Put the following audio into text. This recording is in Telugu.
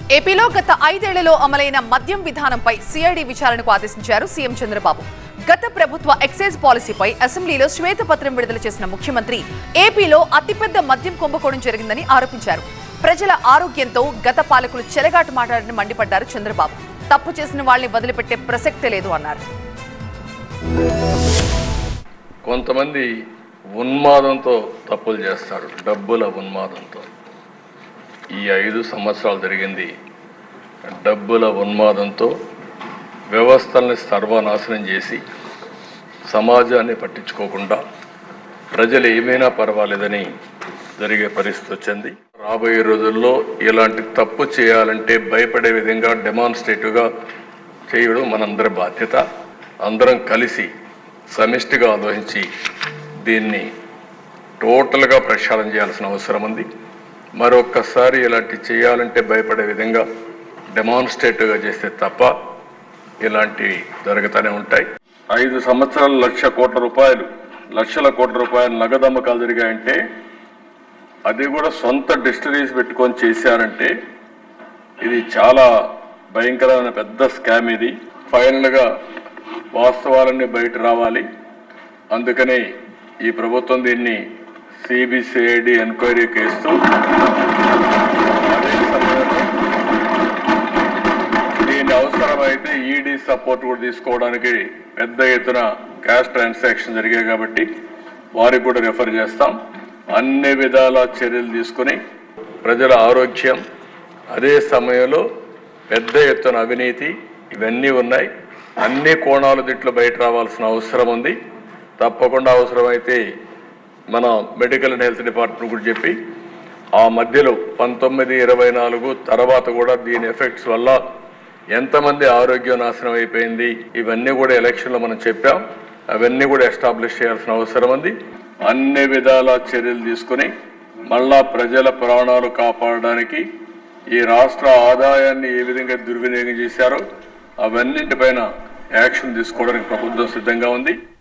ఏపీలో గత ఐదేళ్లలో అమలైన మద్యం విధానంపై సిఐడి విచారణకు ఆదేశించారు సీఎం చంద్రబాబు గత ప్రభుత్వ ఎక్సైజ్ పాలసీపై అసెంబ్లీలో శ్వేతపత్రం విడుదల చేసిన ముఖ్యమంత్రి ఏపీలో అతిపెద్ద మద్యం కుంభకోణం జరిగిందని ఆరోపించారు ప్రజల ఆరోగ్యంతో గత పాలకులు చెలగాటు మాట్లాడని మండిపడ్డారు చంద్రబాబు తప్పు చేసిన వాళ్ళని వదిలిపెట్టే ప్రసక్తే లేదు అన్నారు కొంతమంది ఉన్మాదంతో తప్పులు చేస్తారు డబ్బుల ఉన్మాదంతో ఈ ఐదు సంవత్సరాలు జరిగింది డబ్బుల ఉన్మాదంతో వ్యవస్థల్ని సర్వనాశనం చేసి సమాజాన్ని పట్టించుకోకుండా ప్రజలు ఏమైనా పర్వాలేదని జరిగే పరిస్థితి వచ్చింది రాబోయే రోజుల్లో ఇలాంటి తప్పు చేయాలంటే భయపడే విధంగా డెమాన్స్ట్రేటివ్గా చేయడం మనందరి బాధ్యత అందరం కలిసి సమిష్టిగా ఆలోచించి దీన్ని టోటల్గా ప్రక్షాళన చేయాల్సిన అవసరం ఉంది మరొక్కసారి ఇలాంటి చేయాలంటే భయపడే విధంగా డెమాన్స్ట్రేటివ్గా చేస్తే తప్ప ఇలాంటివి జరుగుతూనే ఉంటాయి ఐదు సంవత్సరాలు లక్ష కోట్ల రూపాయలు లక్షల కోట్ల రూపాయలు నగదు అమ్మకాలు జరిగాయంటే అది కూడా సొంత డిస్టరీస్ పెట్టుకొని చేశారంటే ఇది చాలా భయంకరమైన పెద్ద స్కామ్ ఇది ఫైనల్గా వాస్తవాలన్నీ బయట రావాలి అందుకని ఈ ప్రభుత్వం దీన్ని సిబిసిఐడి ఎంక్వైరీకి ఇస్తూ అదే సమయంలో దీని అవసరమైతే ఈడీ సపోర్ట్ కూడా తీసుకోవడానికి పెద్ద ఎత్తున క్యాష్ ట్రాన్సాక్షన్ జరిగాయి కాబట్టి వారికి కూడా రెఫర్ చేస్తాం అన్ని విధాల చర్యలు తీసుకుని ప్రజల ఆరోగ్యం అదే సమయంలో పెద్ద ఎత్తున అవినీతి ఇవన్నీ ఉన్నాయి అన్ని కోణాలు దీంట్లో బయట రావాల్సిన అవసరం ఉంది తప్పకుండా అవసరమైతే మన మెడికల్ అండ్ హెల్త్ డిపార్ట్మెంట్ కూడా చెప్పి ఆ మధ్యలో పంతొమ్మిది ఇరవై నాలుగు తర్వాత కూడా దీని ఎఫెక్ట్స్ వల్ల ఎంతమంది ఆరోగ్యం నాశనం అయిపోయింది ఇవన్నీ కూడా ఎలక్షన్లో మనం చెప్పాం అవన్నీ కూడా ఎస్టాబ్లిష్ చేయాల్సిన అవసరం ఉంది అన్ని విధాల చర్యలు తీసుకుని మళ్ళా ప్రజల ప్రాణాలు కాపాడడానికి ఈ రాష్ట్ర ఆదాయాన్ని ఏ విధంగా దుర్వినియోగం చేశారో అవన్నింటిపైన యాక్షన్ తీసుకోవడానికి ప్రభుత్వం సిద్ధంగా ఉంది